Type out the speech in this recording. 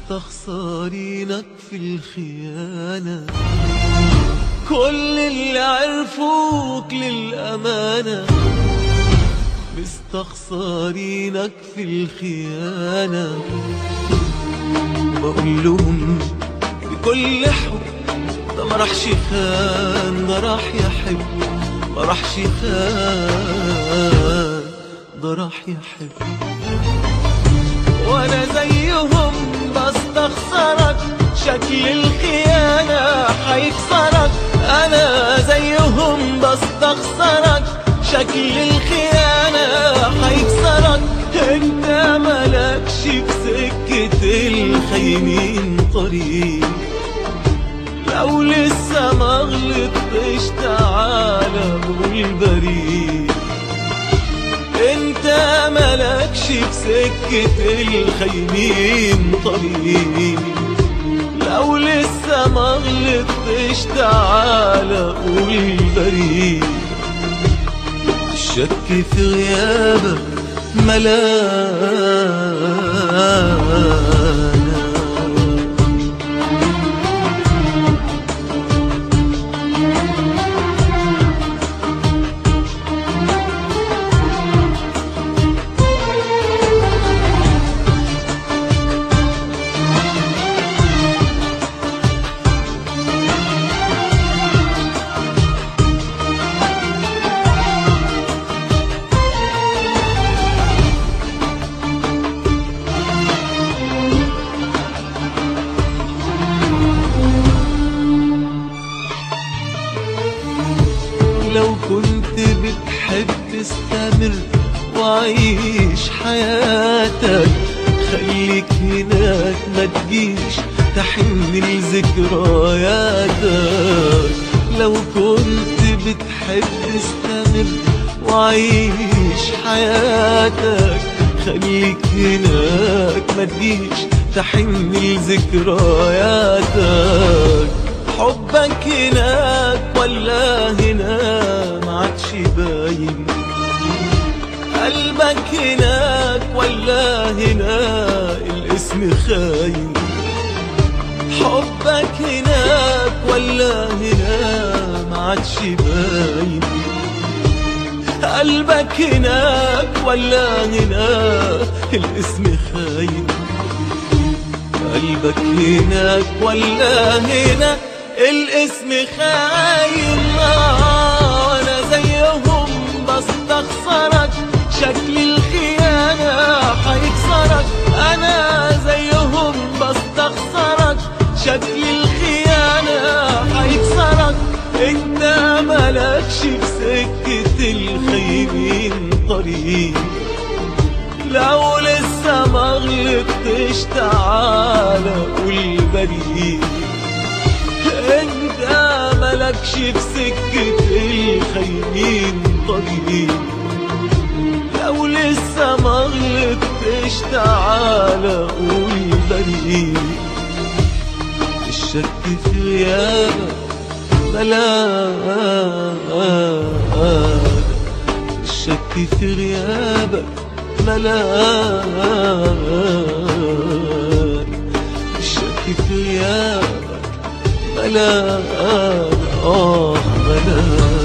مستخسرينك في الخيانة كل اللي عرفوك للأمانة مستخسرينك في الخيانة بقول لهم بكل حب ده ما راحش خان ده راح يحب ما راحش خان ده راح يحب وانا زيهم بستخسرك شكل الخيانة هيكسرك انا زيهم بستخسرك شكل الخيانة هيكسرك انت ملكش في سكة الخاينين طريق لو لسه ما غلطتش تعالى قول بريء انت ملكش في سكة الخاينين طريق لو لسه ما غلطتش تعالى قول بريء الشك في غيابك ملانا لو كنت بتحب تستمر وعيش حياتك خليك هناك ما تجيش تحن لذكرياتك لو كنت بتحب تستمر وعيش حياتك خليك هناك ما تجيش تحن لذكرياتك حبك هناك ولا هنا ما عادش باين قلبك هناك ولا هنا الاسم خاين حبك هناك ولا هنا ما عادش باين قلبك هناك ولا هنا الاسم خاين قلبك هناك ولا هنا الاسم خاين آه، انا زيهم بستخسرك شكل الخيانة هيكسرك انا زيهم بستخسرك شكل الخيانة هيكسرك انت ملكش في سكة الخاينين طريق لو لسه ما غلطتش تعالى قول بريء انت ملكش في سكة الخاينين طريق لو لسه ما غلطتش تعالى قول بريء الشك في غيابك ملاك الشك في غيابك ملاك الشك في غيابك ملاك آه ملاك